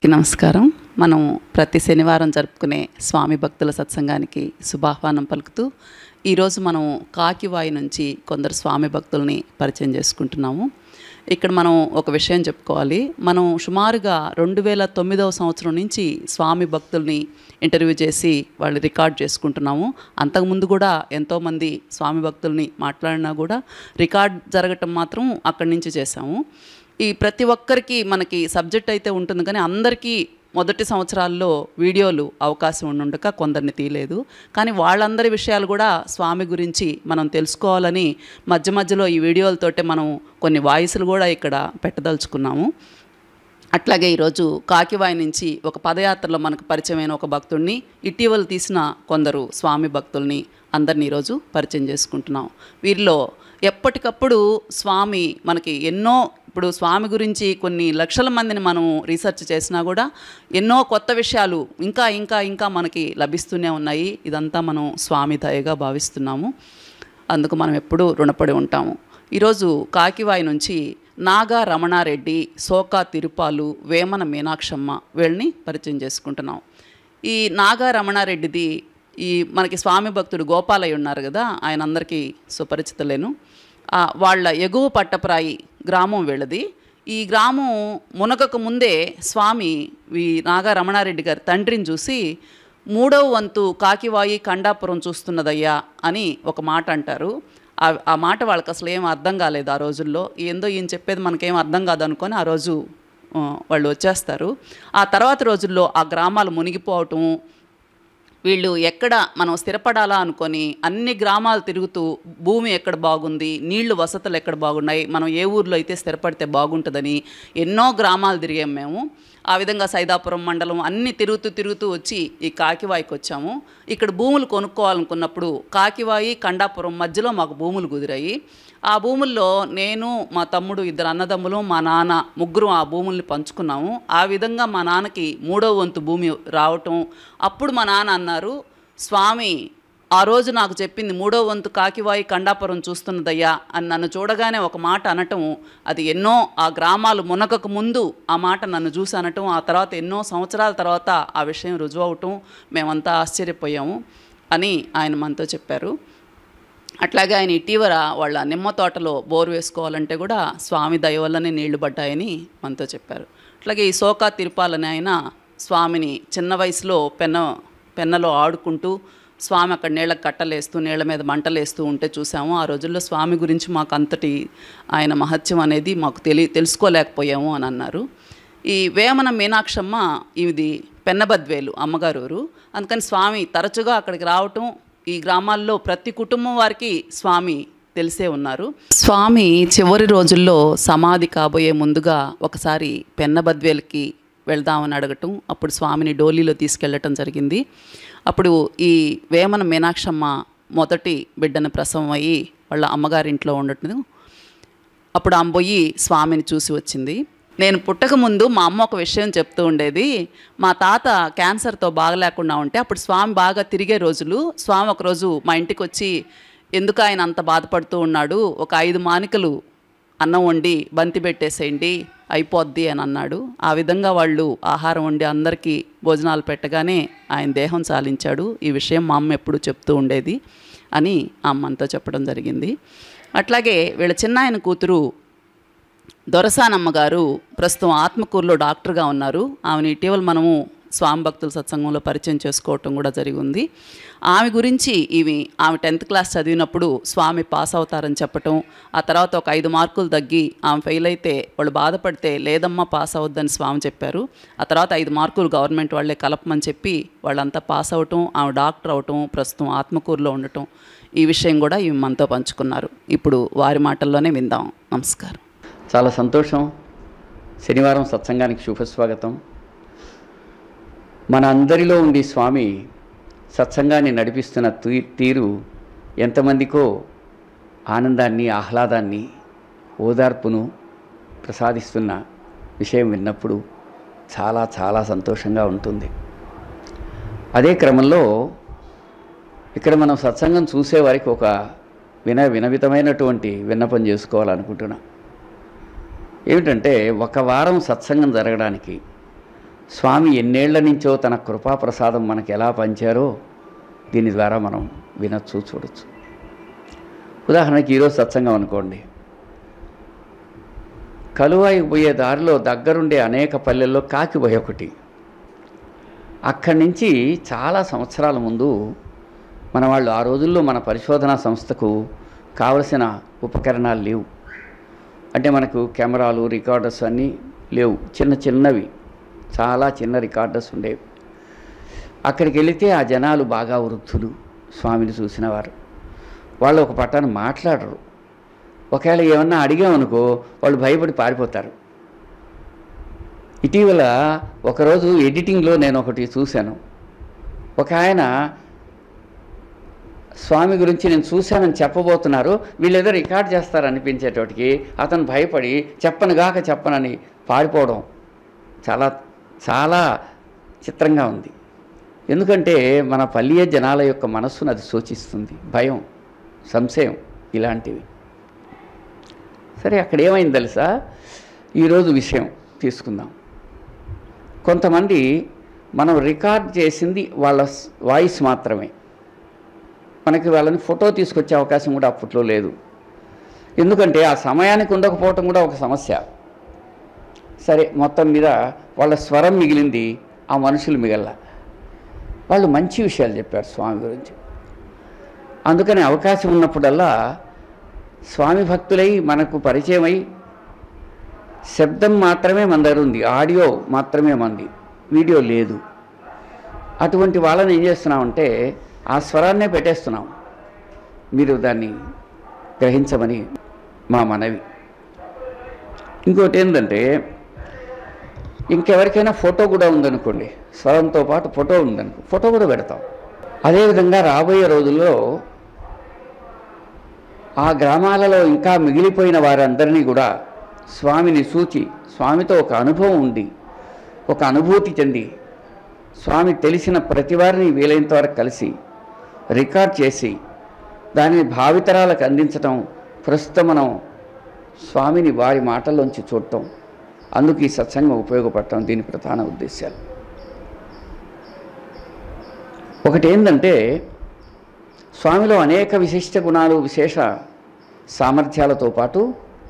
నమస్కారం మనం ప్రతి శనివారం జరుపుకునే స్వామి భక్తుల సత్సంగానికి శుభాహ్వానం పలుకుతూ ఈరోజు మనం కాకివాయి నుంచి కొందరు స్వామి భక్తుల్ని పరిచయం చేసుకుంటున్నాము ఇక్కడ మనం ఒక విషయం చెప్పుకోవాలి మనం సుమారుగా రెండు వేల తొమ్మిదవ సంవత్సరం నుంచి స్వామి భక్తుల్ని ఇంటర్వ్యూ చేసి వాళ్ళు రికార్డ్ చేసుకుంటున్నాము అంతకుముందు కూడా ఎంతోమంది స్వామి భక్తుల్ని మాట్లాడినా కూడా రికార్డ్ జరగటం మాత్రం అక్కడి నుంచి చేశాము ఈ ప్రతి ఒక్కరికి మనకి సబ్జెక్ట్ అయితే ఉంటుంది కానీ అందరికీ మొదటి సంవత్సరాల్లో వీడియోలు అవకాశం ఉండుండక కొందరిని తీయలేదు కానీ వాళ్ళందరి విషయాలు కూడా స్వామి గురించి మనం తెలుసుకోవాలని మధ్య మధ్యలో ఈ వీడియోలతోటే మనం కొన్ని వాయిస్లు కూడా ఇక్కడ పెట్టదలుచుకున్నాము అట్లాగే ఈరోజు కాకివాయి నుంచి ఒక పదయాత్రలో మనకు పరిచయమైన ఒక భక్తుడిని ఇటీవల తీసిన కొందరు స్వామి భక్తుల్ని అందరినీ ఈరోజు పరిచయం చేసుకుంటున్నాం వీరిలో ఎప్పటికప్పుడు స్వామి మనకి ఎన్నో ఇప్పుడు స్వామి గురించి కొన్ని లక్షల మందిని మనం రీసెర్చ్ చేసినా కూడా ఎన్నో కొత్త విషయాలు ఇంకా ఇంకా ఇంకా మనకి లభిస్తూనే ఉన్నాయి ఇదంతా మనం స్వామి దయగా భావిస్తున్నాము అందుకు మనం ఎప్పుడూ రుణపడి ఉంటాము ఈరోజు కాకివాయి నుంచి నాగా రమణారెడ్డి సోకా తిరుపాలు వేమన మీనాక్షమ్మ వీళ్ళని పరిచయం చేసుకుంటున్నాం ఈ నాగా రమణారెడ్డిది ఈ మనకి స్వామి భక్తుడు గోపాలయ్య ఉన్నారు కదా ఆయన అందరికీ సుపరిచితులేను ఆ, వాళ్ళ ఎగువ పట్టప్రాయి గ్రామం వీళ్ళది ఈ గ్రామం మునగక ముందే స్వామి ఈ నాగా రమణారెడ్డి గారి తండ్రిని చూసి మూడవ వంతు కాకివాయి కండాపురం చూస్తున్నదయ్యా అని ఒక మాట అంటారు ఆ- ఆ మాట వాళ్ళకి అసలు ఏం అర్థం కాలేదు ఆ రోజుల్లో ఏందో ఈయన చెప్పేది మనకేం అర్థం కాదనుకొని ఆ రోజు ఆ, వాళ్ళు వచ్చేస్తారు ఆ తర్వాత రోజుల్లో ఆ గ్రామాలు మునిగిపోవటం వీళ్ళు ఎక్కడ మనం స్థిరపడాలా అనుకొని అన్ని గ్రామాలు తిరుగుతూ భూమి ఎక్కడ బాగుంది నీళ్లు వసతులు ఎక్కడ బాగున్నాయి మనం ఏ ఊర్లో అయితే స్థిరపడితే బాగుంటుందని ఎన్నో గ్రామాలు తిరిగాం మేము ఆ విధంగా సైదాపురం మండలం అన్ని తిరుగుతూ తిరుగుతూ వచ్చి ఈ కాకివాయికి వచ్చాము ఇక్కడ భూములు కొనుక్కోవాలనుకున్నప్పుడు కాకివాయి కండాపురం మధ్యలో మాకు భూములు కుదిరాయి ఆ భూముల్లో నేను మా తమ్ముడు ఇద్దరు అన్నదమ్ములు మా నాన్న ముగ్గురు ఆ భూముల్ని పంచుకున్నాము ఆ విధంగా మా నాన్నకి మూడో వంతు భూమి రావటం అప్పుడు మా నాన్న అన్నారు స్వామి ఆ రోజు నాకు చెప్పింది మూడో వంతు కాకివాయి కండాపురం చూస్తున్నదయ్యా అని నన్ను చూడగానే ఒక మాట అనటం అది ఎన్నో ఆ గ్రామాలు మునగక ముందు ఆ మాట నన్ను చూసి అనటం ఆ తర్వాత ఎన్నో సంవత్సరాల తర్వాత ఆ విషయం రుజువు అవటం మేమంతా ఆశ్చర్యపోయాము అని ఆయన మనతో చెప్పారు అట్లాగే ఆయన ఇటీవల వాళ్ళ నిమ్మ తోటలో బోరు వేసుకోవాలంటే కూడా స్వామి దయ వల్లనే నీళ్లు పడ్డాయని మనతో చెప్పారు అట్లాగే ఈ సోకా తిరుపాలని ఆయన స్వామిని చిన్న వయసులో పెన్న పెన్నలో ఆడుకుంటూ స్వామి అక్కడ నీళ్ళకి కట్టలేస్తూ నీళ్ళ మీద మంటలేస్తూ ఉంటే చూసాము ఆ రోజుల్లో స్వామి గురించి మాకు అంతటి ఆయన మహత్యం అనేది మాకు తెలి తెలుసుకోలేకపోయాము అని అన్నారు ఈ వేమన మీనాక్షమ్మ ఇది పెన్నబద్వేలు అమ్మగారు ఊరు అందుకని స్వామి తరచుగా అక్కడికి రావటం ఈ గ్రామాల్లో ప్రతి కుటుంబం వారికి స్వామి తెలిసే ఉన్నారు స్వామి చివరి రోజుల్లో సమాధి కాబోయే ముందుగా ఒకసారి పెన్నబద్వేలకి వెళ్దామని అడగటం అప్పుడు స్వామిని డోలీలో తీసుకెళ్ళటం జరిగింది అప్పుడు ఈ వేమన మీనాక్షమ్మ మొదటి బిడ్డను ప్రసవం అయ్యి వాళ్ళ అమ్మగారింట్లో ఉండటం అప్పుడు ఆమె పోయి స్వామిని చూసి వచ్చింది నేను పుట్టక ముందు మా అమ్మ ఒక విషయం చెప్తూ ఉండేది మా తాత క్యాన్సర్తో బాగలేకుండా ఉంటే అప్పుడు స్వామి బాగా తిరిగే రోజులు స్వామి ఒకరోజు మా ఇంటికి వచ్చి ఎందుకు ఆయన అంత బాధపడుతూ ఉన్నాడు ఒక ఐదు మానికలు అన్నం వండి బంతి పెట్టేసేయండి అయిపోద్ది అని అన్నాడు ఆ విధంగా వాళ్ళు ఆహారం వండి అందరికీ భోజనాలు పెట్టగానే ఆయన దేహం చాలించాడు ఈ విషయం మా అమ్మ ఎప్పుడు చెప్తూ ఉండేది అని ఆ అమ్మంతో చెప్పడం జరిగింది అట్లాగే వీళ్ళ చిన్నాయన కూతురు దొరసానమ్మ గారు ప్రస్తుతం ఆత్మకూరులో డాక్టర్గా ఉన్నారు ఆమెను ఇటీవల మనము స్వామి భక్తుల సత్సంగంలో పరిచయం చేసుకోవటం కూడా జరిగింది ఆమె గురించి ఇవి ఆమె టెన్త్ క్లాస్ చదివినప్పుడు స్వామి పాస్ అవుతారని చెప్పటం ఆ తర్వాత ఒక ఐదు మార్కులు తగ్గి ఆమె ఫెయిల్ అయితే వాళ్ళు బాధపడితే లేదమ్మా పాస్ అవద్దని స్వామి చెప్పారు ఆ తర్వాత ఐదు మార్కులు గవర్నమెంట్ వాళ్ళే కలపమని చెప్పి వాళ్ళంతా పాస్ అవటం ఆమె డాక్టర్ అవటం ప్రస్తుతం ఆత్మకూరులో ఉండటం ఈ విషయం కూడా ఇవి మనతో పంచుకున్నారు ఇప్పుడు వారి మాటల్లోనే విందాం నమస్కారం చాలా సంతోషం శనివారం సత్సంగానికి శుభస్వాగతం మన అందరిలో ఉండి స్వామి సత్సంగాన్ని నడిపిస్తున్న తీ తీరు ఎంతమందికో ఆనందాన్ని ఆహ్లాదాన్ని ఓదార్పును ప్రసాదిస్తున్న విషయం విన్నప్పుడు చాలా చాలా సంతోషంగా ఉంటుంది అదే క్రమంలో ఇక్కడ మనం సత్సంగం చూసేవారికి ఒక విన వినవితమైనటువంటి విన్నపం చేసుకోవాలనుకుంటున్నా ఏమిటంటే ఒక వారం సత్సంగం జరగడానికి స్వామి ఎన్నేళ్ల నుంచో తన కృపాప్రసాదం మనకు ఎలా పంచారో దీని ద్వారా మనం వినొచ్చు చూడొచ్చు ఉదాహరణకి ఈరోజు సత్సంగం అనుకోండి కలువాయికి పోయే దారిలో దగ్గరుండే అనేక పల్లెల్లో కాకిపోయి ఒకటి అక్కడి నుంచి చాలా సంవత్సరాల ముందు మన వాళ్ళు ఆ రోజుల్లో మన పరిశోధనా సంస్థకు కావలసిన ఉపకరణాలు లేవు అంటే మనకు కెమెరాలు రికార్డర్స్ అన్నీ లేవు చిన్న చిన్నవి చాలా చిన్న రికార్డర్స్ ఉండేవి అక్కడికి వెళితే ఆ జనాలు బాగా వృద్ధులు స్వామిని చూసిన వారు వాళ్ళు ఒక పట్టాన మాట్లాడరు ఒకవేళ ఏమన్నా అడిగామనుకో వాళ్ళు భయపడి పారిపోతారు ఇటీవల ఒకరోజు ఎడిటింగ్లో నేను ఒకటి చూశాను ఒక ఆయన స్వామి గురించి నేను చూశానని చెప్పబోతున్నారు వీళ్ళేదో రికార్డ్ చేస్తారనిపించేటోటికి అతను భయపడి చెప్పనుగాక చెప్పనని పారిపోవడం చాలా చాలా చిత్రంగా ఉంది ఎందుకంటే మన పల్లియ జనాల యొక్క మనస్సును అది సూచిస్తుంది భయం సంశయం ఇలాంటివి సరే అక్కడ ఏమైంది తెలుసా ఈరోజు విషయం తీసుకుందాం కొంతమంది మనం రికార్డ్ చేసింది వాళ్ళ స్- వాయిస్ మాత్రమే మనకి వాళ్ళని ఫోటో తీసుకొచ్చే అవకాశం కూడా అప్పట్లో లేదు ఎందుకంటే ఆ సమయానికి ఉండకపోవటం కూడా ఒక సమస్య సరే మొత్తం మీద వాళ్ళ స్వరం మిగిలింది ఆ మనుషులు మిగల వాళ్ళు మంచి విషయాలు చెప్పారు స్వామి గురించి అందుకని అవకాశం ఉన్నప్పుడల్లా స్వామి భక్తులై మనకు పరిచయమై శబ్దం మాత్రమే మన దగ్గర ఉంది ఆడియో మాత్రమే మంది వీడియో లేదు అటువంటి వాళ్ళని ఏం చేస్తున్నామంటే ఆ స్వరాన్నే పెట్టేస్తున్నాం మీరు దాన్ని గ్రహించమని మా మనవి ఇంకోటి ఏంటంటే ఇంకెవరికైనా ఫోటో కూడా ఉందనుకోండి స్వరంతో పాటు ఫోటో ఉందనుకో ఫోటో కూడా పెడతాం అదేవిధంగా రాబోయే రోజుల్లో ఆ గ్రామాలలో ఇంకా మిగిలిపోయిన వారందరినీ కూడా స్వామిని సూచి స్వామితో ఒక అనుభవం ఉండి ఒక అనుభూతి చెంది స్వామి తెలిసిన ప్రతి వారిని వీలైనంత వరకు కలిసి రికార్డ్ చేసి దానిని భావితరాలకు అందించటం ప్రస్తుతం మనం స్వామిని వారి మాటల్లోంచి చూడటం అందుకు ఈ సత్సంగం ఉపయోగపడటం దీని ప్రధాన ఉద్దేశాలు ఒకటి ఏంటంటే స్వామిలో అనేక విశిష్ట గుణాలు విశేష సామర్థ్యాలతో పాటు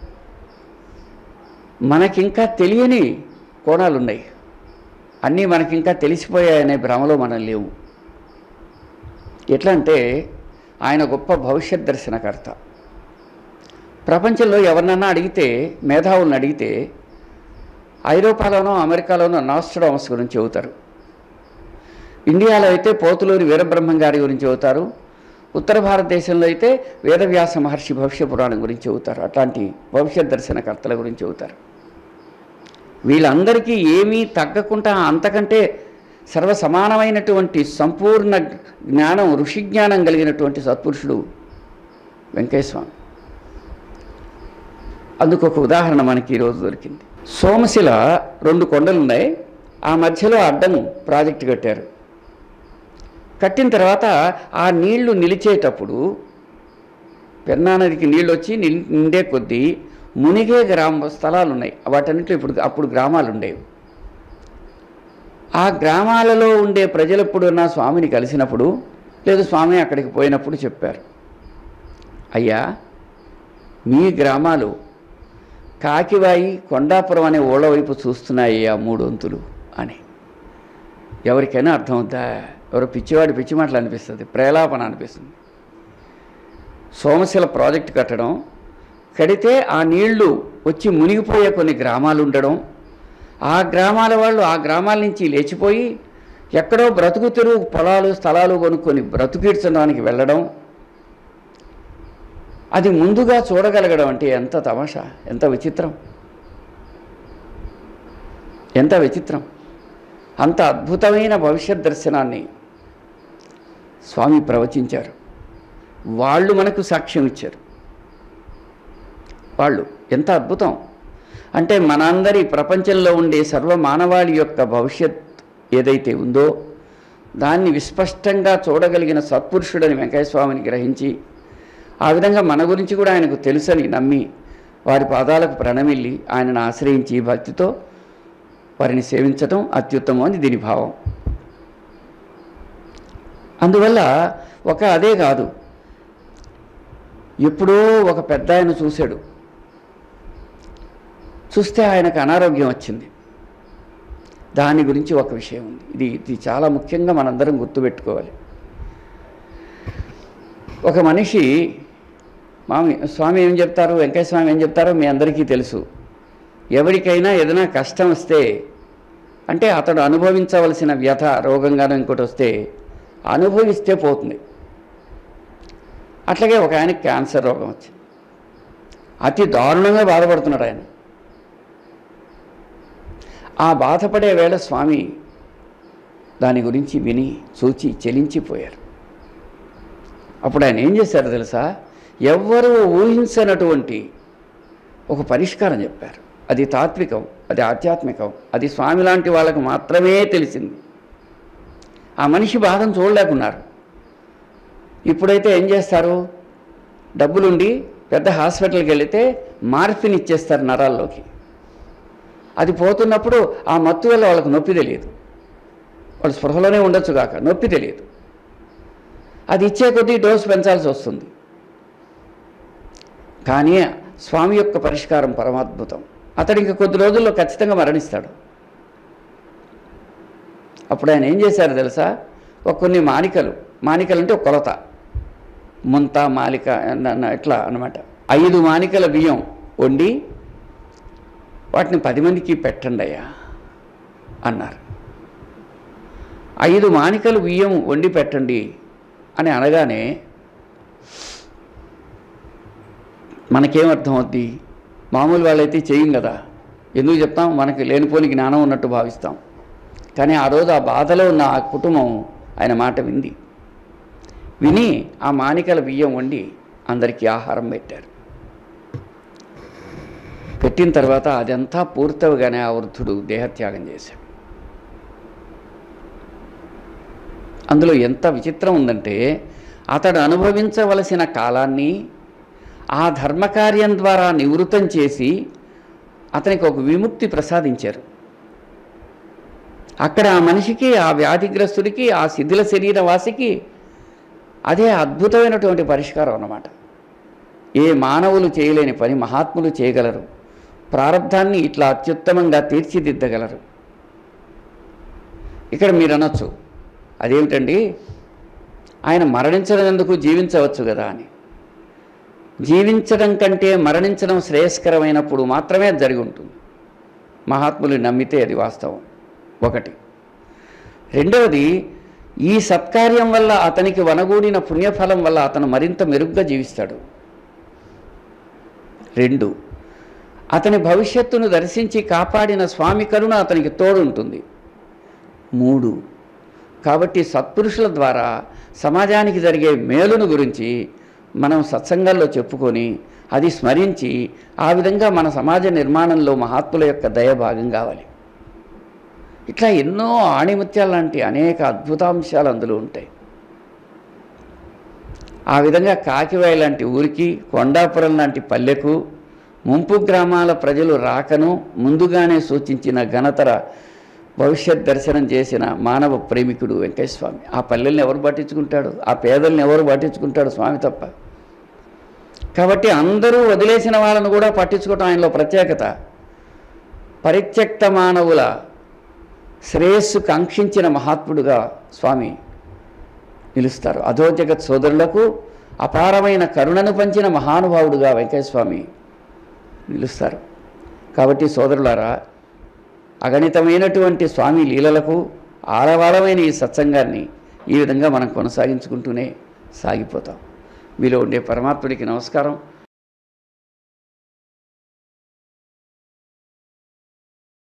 మనకింకా తెలియని కోణాలు ఉన్నాయి అన్నీ మనకింకా తెలిసిపోయాయనే భ్రమలో మనం లేవు ఎట్లా అంటే ఆయన గొప్ప భవిష్యత్ దర్శనకర్త ప్రపంచంలో ఎవరినన్నా అడిగితే మేధావులను అడిగితే ఐరోపాలోనో అమెరికాలోనో నాస్ట్రోడమస్ గురించి చెబుతారు ఇండియాలో అయితే పోతులూరి వీరబ్రహ్మం గారి గురించి చెబుతారు ఉత్తర భారతదేశంలో అయితే వేదవ్యాస మహర్షి భవిష్య పురాణం గురించి చెబుతారు అట్లాంటి భవిష్యత్ దర్శనకర్తల గురించి చెబుతారు వీళ్ళందరికీ ఏమీ తగ్గకుండా అంతకంటే సర్వ సమానమైనటువంటి సంపూర్ణ జ్ఞానం ఋషి జ్ఞానం కలిగినటువంటి సత్పురుషుడు వెంకయ్య స్వామి అందుకు ఒక ఉదాహరణ మనకి ఈరోజు దొరికింది సోమశిల రెండు కొండలు ఉన్నాయి ఆ మధ్యలో అడ్డం ప్రాజెక్టు కట్టారు కట్టిన తర్వాత ఆ నీళ్లు నిలిచేటప్పుడు పెన్నా నదికి నీళ్ళు వచ్చి నిల్- నిండే కొద్దీ మునిగే గ్రామ స్థలాలు ఉన్నాయి వాటన్నిటిలో ఇప్పుడు అప్పుడు గ్రామాలు ఉండేవి ఆ గ్రామాలలో ఉండే ప్రజలు ఎప్పుడన్నా స్వామిని కలిసినప్పుడు లేదు స్వామి అక్కడికి పోయినప్పుడు చెప్పారు అయ్యా మీ గ్రామాలు కాకివాయి కొండాపురం అనే ఊళ్ళ వైపు చూస్తున్నాయి ఆ మూడు వంతులు అని ఎవరికైనా అర్థమవుతా ఎవరో పిచ్చివాడి పిచ్చి మాటలు అనిపిస్తుంది ప్రేలాపన అనిపిస్తుంది సోమశిల ప్రాజెక్టు కట్టడం కడితే ఆ నీళ్లు వచ్చి మునిగిపోయే కొన్ని గ్రామాలు ఉండడం ఆ గ్రామాల వాళ్ళు ఆ గ్రామాల నుంచి లేచిపోయి ఎక్కడో బ్రతుకు తెరువు పొలాలు స్థలాలు కొనుక్కొని బ్రతుకీడ్చడానికి వెళ్ళడం అది ముందుగా చూడగలగడం అంటే ఎంత తమాషా ఎంత విచిత్రం ఎంత విచిత్రం అంత అద్భుతమైన భవిష్యత్ దర్శనాన్ని స్వామి ప్రవచించారు వాళ్ళు మనకు సాక్ష్యం ఇచ్చారు వాళ్ళు ఎంత అద్భుతం అంటే మనందరి ప్రపంచంలో ఉండే సర్వ మానవాళి యొక్క భవిష్యత్ ఏదైతే ఉందో దాన్ని విస్పష్టంగా చూడగలిగిన సత్పురుషుడని వెంకయ్య స్వామిని గ్రహించి ఆ విధంగా మన గురించి కూడా ఆయనకు తెలుసని నమ్మి వారి పాదాలకు ప్రణమిల్లి ఆయనను ఆశ్రయించి భక్తితో వారిని సేవించటం అత్యుత్తమం అని దీని భావం అందువల్ల ఒక అదే కాదు ఎప్పుడో ఒక పెద్ద ఆయన చూశాడు చూస్తే ఆయనకు అనారోగ్యం వచ్చింది దాని గురించి ఒక విషయం ఉంది ఇది ఇది చాలా ముఖ్యంగా మనందరం గుర్తుపెట్టుకోవాలి ఒక మనిషి మామి స్వామి ఏం చెప్తారు వెంకయ్య స్వామి ఏం చెప్తారో మీ అందరికీ తెలుసు ఎవరికైనా ఏదైనా కష్టం వస్తే అంటే అతడు అనుభవించవలసిన వ్యథ రోగంగానో ఇంకోటి వస్తే అనుభవిస్తే పోతుంది అట్లాగే ఒక ఆయనకి క్యాన్సర్ రోగం వచ్చింది అతి దారుణంగా బాధపడుతున్నాడు ఆయన ఆ బాధపడే వేళ స్వామి దాని గురించి విని చూచి చెలించిపోయారు అప్పుడు ఆయన ఏం చేశారు తెలుసా ఎవ్వరూ ఊహించనటువంటి ఒక పరిష్కారం చెప్పారు అది తాత్వికం అది ఆధ్యాత్మికం అది స్వామి లాంటి వాళ్ళకు మాత్రమే తెలిసింది ఆ మనిషి బాధను చూడలేకున్నారు ఇప్పుడైతే ఏం చేస్తారు డబ్బులుండి పెద్ద హాస్పిటల్కి వెళితే మార్ఫిన్ ఇచ్చేస్తారు నరాల్లోకి అది పోతున్నప్పుడు ఆ మత్తు వల్ల వాళ్ళకి నొప్పి తెలియదు వాళ్ళు స్పృహలోనే ఉండొచ్చు కాక నొప్పి తెలియదు అది ఇచ్చే కొద్దీ డోసు పెంచాల్సి వస్తుంది కానీ స్వామి యొక్క పరిష్కారం పరమాద్భుతం అతడు ఇంక కొద్ది రోజుల్లో ఖచ్చితంగా మరణిస్తాడు అప్పుడు ఆయన ఏం చేశారు తెలుసా ఒక కొన్ని మానికలు మానికలు అంటే ఒక కొలత ముంత మాలిక అన్న- అన్న ఇట్లా అన్నమాట ఐదు మానికల బియ్యం వండి వాటిని పది మందికి పెట్టండి అయ్యా అన్నారు ఐదు మానికలు బియ్యం వండి పెట్టండి అని అనగానే మనకేమర్థం అవుద్ది మామూలు వాళ్ళైతే చేయం కదా ఎందుకు చెప్తాం మనకి లేనిపోని జ్ఞానం ఉన్నట్టు భావిస్తాం కానీ ఆ రోజు ఆ బాధలో ఉన్న ఆ కుటుంబం ఆయన మాట వింది విని ఆ మానికల బియ్యం వండి అందరికీ ఆహారం పెట్టారు పెట్టిన తర్వాత అదంతా పూర్తవగానే ఆ వృద్ధుడు దేహత్యాగం చేశాడు అందులో ఎంత విచిత్రం ఉందంటే అతడు అనుభవించవలసిన కాలాన్ని ఆ ధర్మకార్యం ద్వారా నివృత్తం చేసి అతనికి ఒక విముక్తి ప్రసాదించారు అక్కడ ఆ మనిషికి ఆ వ్యాధిగ్రస్తుడికి ఆ శిథిల శరీరవాసికి అదే అద్భుతమైనటువంటి పరిష్కారం అన్నమాట ఏ మానవులు చేయలేని పని మహాత్ములు చేయగలరు ప్రారంధాన్ని ఇట్లా అత్యుత్తమంగా తీర్చిదిద్దగలరు ఇక్కడ మీరు అనొచ్చు అదేమిటండి ఆయన మరణించడం ఎందుకు జీవించవచ్చు కదా అని జీవించడం కంటే మరణించడం శ్రేయస్కరమైనప్పుడు మాత్రమే అది జరిగి ఉంటుంది మహాత్ములు నమ్మితే అది వాస్తవం ఒకటి రెండవది ఈ సత్కార్యం వల్ల అతనికి వనగూడిన పుణ్యఫలం వల్ల అతను మరింత మెరుగ్గా జీవిస్తాడు రెండు అతని భవిష్యత్తును దర్శించి కాపాడిన స్వామి కరుణ అతనికి తోడుంటుంది మూడు కాబట్టి సత్పురుషుల ద్వారా సమాజానికి జరిగే మేలును గురించి మనం సత్సంగాల్లో చెప్పుకొని అది స్మరించి ఆ విధంగా మన సమాజ నిర్మాణంలో మహాత్ముల యొక్క దయ భాగం కావాలి ఇట్లా ఎన్నో ఆణిముత్యాలు లాంటి అనేక అద్భుతాంశాలు అందులో ఉంటాయి ఆ విధంగా కాకివాయి లాంటి ఊరికి కొండాపురం లాంటి పల్లెకు ముంపు గ్రామాల ప్రజలు రాకను ముందుగానే సూచించిన ఘనతర భవిష్యత్ దర్శనం చేసిన మానవ ప్రేమికుడు వెంకయ్య స్వామి ఆ పల్లెల్ని ఎవరు పట్టించుకుంటాడు ఆ పేదల్ని ఎవరు పట్టించుకుంటాడు స్వామి తప్ప కాబట్టి అందరూ వదిలేసిన వాళ్ళను కూడా పట్టించుకోవటం ఆయనలో ప్రత్యేకత పరిత్యక్త మానవుల శ్రేయస్సు కాంక్షించిన మహాత్ముడుగా స్వామి నిలుస్తారు అధో జగత్ సోదరులకు అపారమైన కరుణను పంచిన మహానుభావుడుగా వెంకయ్య స్వామి నిలుస్తారు కాబట్టి సోదరులారా అగణితమైనటువంటి స్వామి లీలలకు ఆలవాలమైన ఈ సత్సంగాన్ని ఈ విధంగా మనం కొనసాగించుకుంటూనే సాగిపోతాం మీలో ఉండే పరమాత్ముడికి నమస్కారం